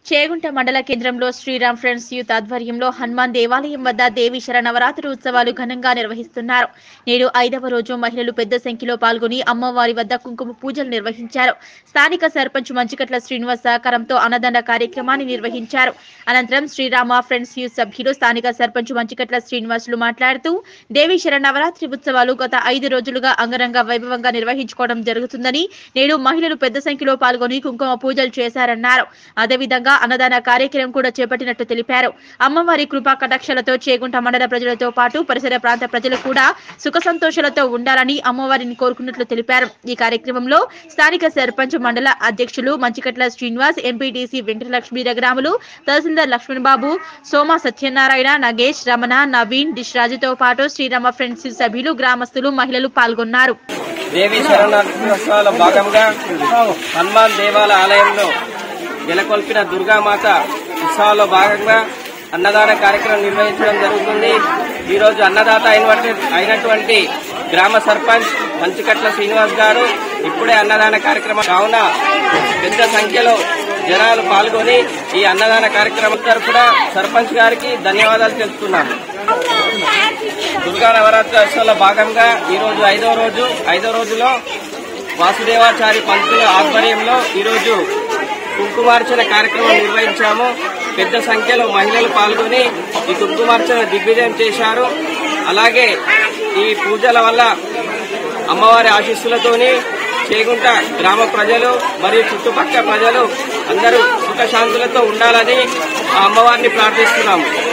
చేగుంట మండల కేంద్రంలో Sriram friends youth ఆధ్వర్యంలో హనుమాన్ దేవాలయం వద్ద దేవి శరనవరాత్రి ఉత్సవాలు ఘనంగా నిర్వహిస్తున్నారు నేడు ఐదవ రోజు మహిళలు పెద్ద సంఖ్యలో పాల్గొని అమ్మవారి వద్ద కుంకుమ పూజలు నిర్వహించారు స్థానిక సర్పంచ్ మంచికట్ల శ్రీనివాస్ సహకారంతో అన్నదాన కార్యక్రమాన్ని నిర్వహించారు అనంతరం శ్రీరామ ఫ్రెండ్స్ యూత్ సభ్యులు స్థానిక సర్పంచ్ మంచికట్ల శ్రీనివాసులు మాట్లాడుతూ దేవి శరనవరాత్రి ఉత్సవాలు గత ఐదు రోజులుగా అంగరంగ వైభవంగా నిర్వహించుకోవడం జరుగుతుందని నేడు మహిళలు పెద్ద సంఖ్యలో పాల్గొని కుంకుమ పూజలు చేశారన్నారు అదేవిధంగా అన్నదాన కార్యక్రమం కూడా చేపట్టినట్టు తెలిపారు అమ్మవారి కృపా కటాక్షలతో చేగుంట మండల ప్రజలతో పాటు పరిసర ప్రాంత ప్రజలు కూడా సుఖ సంతోషాలతో ఉండాలని అమ్మవారిని కోరుకున్నట్లు తెలిపారు ఈ కార్యక్రమంలో స్థానిక సర్పంచ్ మండల అధ్యక్షులు మంచికట్ల శ్రీనివాస్ ఎంపీటీసీ వెంకటలక్ష్మి రఘురాములు తహసీల్దార్ లక్ష్మణ్ బాబు సోమ సత్యనారాయణ నగేష్ రమణ నవీన్ డిష్ రాజుతో పాటు శ్రీరామ ఫ్రెండ్స్ సభ్యులు గ్రామస్తులు మహిళలు పాల్గొన్నారు దేవి శరణోత్సవాల భాగంగా హనుమాన్ దేవాలయ ఆలయంలో నెలకొల్పిన దుర్గామాత ఉత్సవాల్లో భాగంగా అన్నదాన కార్యక్రమం నిర్వహించడం జరుగుతుంది ఈ రోజు అన్నదాత అయినటువంటి అయినటువంటి గ్రామ సర్పంచ్ మంచికట్ల శ్రీనివాస్ గారు ఇప్పుడే అన్నదాన కార్యక్రమం కావున పెద్ద సంఖ్యలో జనాలు పాల్గొని ఈ అన్నదాన కార్యక్రమం తరఫున సర్పంచ్ గారికి ధన్యవాదాలు తెలుపుతున్నాను దుర్గా నవరాత్రి ఉత్సవాల భాగంగా ఈ రోజు ఐదో రోజు ఐదో రోజులో వాసుదేవాచారి పంతుల ఆధ్వర్యంలో ఈరోజు కుంకుమార్చన కార్యక్రమం నిర్వహించాము పెద్ద సంఖ్యలో మహిళలు పాల్గొని ఈ కుంకుమార్చన దిగ్విజయం చేశారు అలాగే ఈ పూజల వల్ల అమ్మవారి ఆశీస్సులతోని చేగుంట గ్రామ ప్రజలు మరియు చుట్టుపక్కల ప్రజలు అందరూ సుఖశాంతులతో ఉండాలని ఆ అమ్మవారిని ప్రార్థిస్తున్నాము